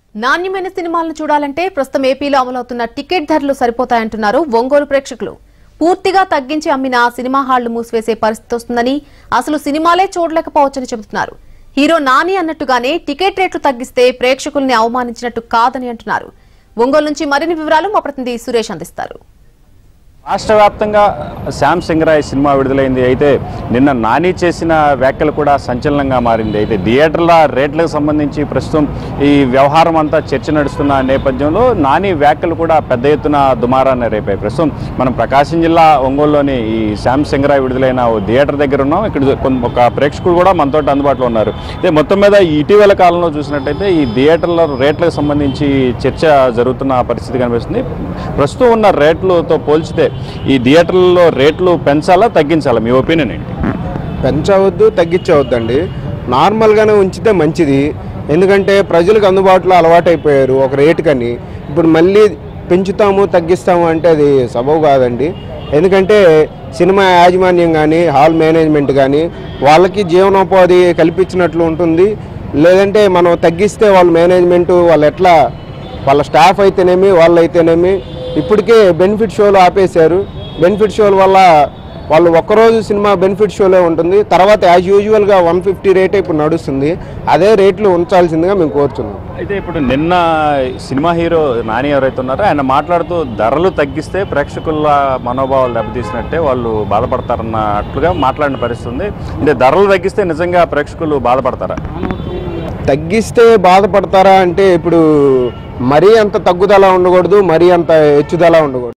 నాణ్యమైన సినిమాలను చూడాలంటే ప్రస్తుతం ఏపీలో అమలవుతున్న టికెట్ ధరలు సరిపోతాయంటున్నారు ఒంగోలు ప్రేక్షకులు పూర్తిగా తగ్గించి అమ్మిన సినిమా హాళ్లు మూసివేసే పరిస్థితి వస్తుందని అసలు సినిమాలే చూడలేకపోవచ్చని చెబుతున్నారు హీరో నాని అన్నట్టుగానే టికెట్ రేట్లు తగ్గిస్తే ప్రేక్షకుల్ని అవమానించినట్టు కాదని అంటున్నారు ఒంగోలు నుంచి మరిన్ని వివరాలు మా ప్రతినిధి సురేష్ అందిస్తారు రాష్ట్ర వ్యాప్తంగా శ్యామ్ సింగరాయ్ సినిమా విడుదలైంది అయితే నిన్న నాని చేసిన వ్యాఖ్యలు కూడా సంచలనంగా మారింది అయితే థియేటర్ల రేట్లకు సంబంధించి ప్రస్తుతం ఈ వ్యవహారం అంతా చర్చ నడుస్తున్న నేపథ్యంలో నాని వ్యాఖ్యలు కూడా పెద్ద ఎత్తున దుమారాన్ని రేపాయి ప్రస్తుతం మనం ప్రకాశం జిల్లా ఒంగోలులోని ఈ శ్యామ్ సింగరాయ్ విడుదలైన ఓ థియేటర్ దగ్గర ఉన్నాం ఇక్కడ కొంత- ఒక ప్రేక్షకుడు కూడా మనతో అందుబాటులో ఉన్నారు అయితే మొత్తం మీద ఈ ఇటీవల కాలంలో చూసినట్టయితే ఈ థియేటర్ల రేట్లకు సంబంధించి చర్చ జరుగుతున్న పరిస్థితి కనిపిస్తుంది ప్రస్తుతం ఉన్న రేట్లతో పోల్చితే ఈ థియేటర్లలో రేట్లు పెంచాలా తగ్గించాలా మీ ఒపీనియన్ ఏంటి పెంచవద్దు తగ్గించవద్దండి నార్మల్గానే ఉంచితే మంచిది ఎందుకంటే ప్రజలకు అందుబాటులో అలవాటైపోయారు ఒక రేటు కని ఇప్పుడు మళ్ళీ పెంచుతాము తగ్గిస్తాము అంటే అది సబబు కాదండి ఎందుకంటే సినిమా యాజమాన్యం కానీ హాల్ మేనేజ్మెంట్ కానీ వాళ్ళకి జీవనోపాధి కల్పించినట్లు ఉంటుంది లేదంటే మనం తగ్గిస్తే వాళ్ళ మేనేజ్మెంట్ వాళ్ళు ఎట్లా వాళ్ళ స్టాఫ్ అయితేనేమి వాళ్ళు అయితేనేమి ఇప్పటికే బెనిఫిట్ షోలు ఆపేశారు బెనిఫిట్ షోల వల్ల వాళ్ళు ఒక్కరోజు సినిమా బెనిఫిట్ షోలే ఉంటుంది తర్వాత యాజ్ యూజువల్గా వన్ ఫిఫ్టీ రేట్ ఇప్పుడు నడుస్తుంది అదే రేట్లు ఉంచాల్సిందిగా మేము కోరుతున్నాం అయితే ఇప్పుడు నిన్న సినిమా హీరో నాని ఎవరైతే ఉన్నారో ఆయన మాట్లాడుతూ ధరలు తగ్గిస్తే ప్రేక్షకుల మనోభావాలు దెబ్బతీసినట్టే వాళ్ళు బాధపడతారన్నట్లుగా మాట్లాడిన పరిస్థితి ఉంది అంటే ధరలు తగ్గిస్తే నిజంగా ప్రేక్షకులు బాధపడతారా తగ్గిస్తే బాధపడతారా అంటే ఇప్పుడు మరీ అంత తగ్గుదల ఉండకూడదు మరీ అంత హెచ్చుదల ఉండకూడదు